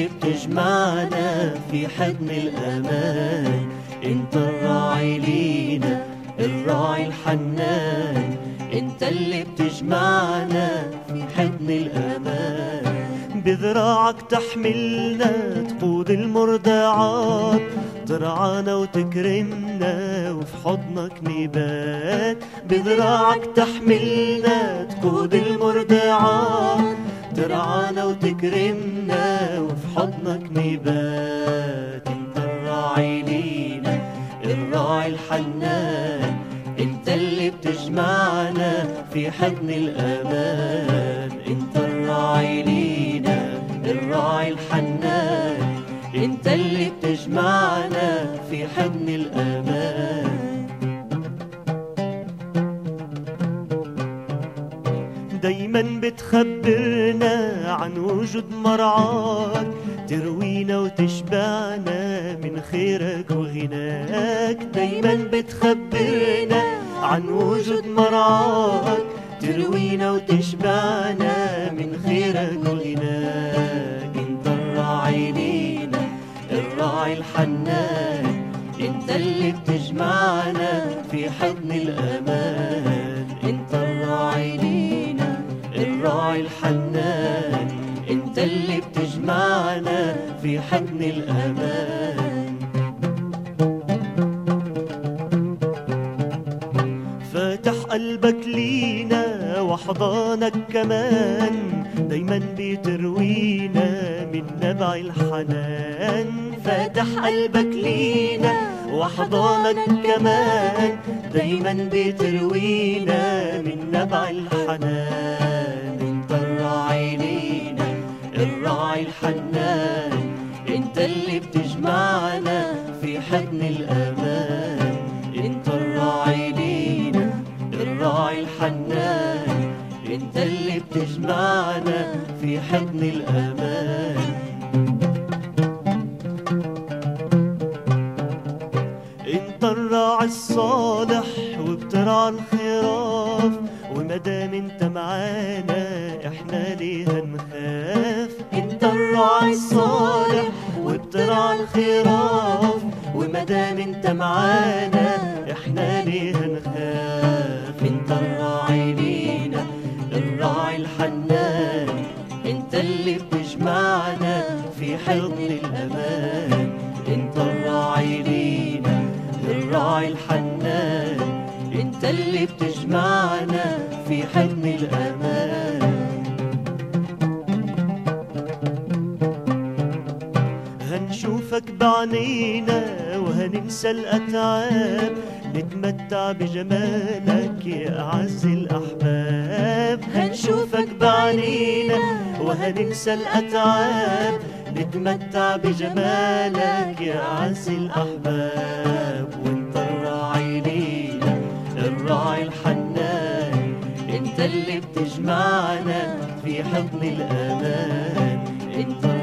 اللي بتجمعنا في حضن الأمان انت الراعي لينا الراعي الحنان انت اللي بتجمعنا في حضن الأمان بذراعك تحملنا تقود المرضعات ترعانا وتكرمنا وفي حضنك نبات بذراعك تحملنا تقود المرضعات ترعانا وتكرمنا وفي حضنك نبات انت الراعي لينا الراعي الحنان انت اللي بتجمعنا في حضن الامان انت الراعي لينا الراعي الحنان انت اللي بتجمعنا في حضن الامان دايما بتخبرنا عن وجود مرعاك تروينا وتشبعنا من خيرك وغناك دايما بتخبرنا عن وجود مرعاك تروينا وتشبعنا من خيرك وغناك انت الراعي لينا الراعي الحنان انت اللي بتجمعنا في حضن الامان انت الراعي لينا الراعي الحنان انت اللي بتجمعنا في حضن الامان فاتح قلبك لينا وحضانك كمان دايما بتروينا من نبع الحنان فاتح قلبك لينا وحضانك كمان دايما بتروينا من نبع الحنان انت الراعي لينا الراعي الحنان انت اللي بتجمعنا في حضن الامان انت الراعي لينا الراعي الحنان انت اللي بتجمعنا في حضن الامان انت الراعي الصالح وبترعى الخراف ومدام انت معانا احنا ليه هنخاف انت الراعي الصالح وبترعى الخراف ومدام انت معانا احنا ليه هنخاف انت الراعي لينا الراعي الحنان انت اللي بتجمعنا في حضن الامان انت الراعي لينا الراعي الحنان انت اللي بتجمعنا في حضن الامان هنشوفك بعنينا وهننسى الأتعاب نتمتع بجمالك يا أعز الأحباب هنشوفك بعنينا وهننسى الأتعاب نتمتع بجمالك يا أعز الأحباب وانت الراعي لينا الراعي الحنان انت اللي بتجمعنا في حضن الأمان انت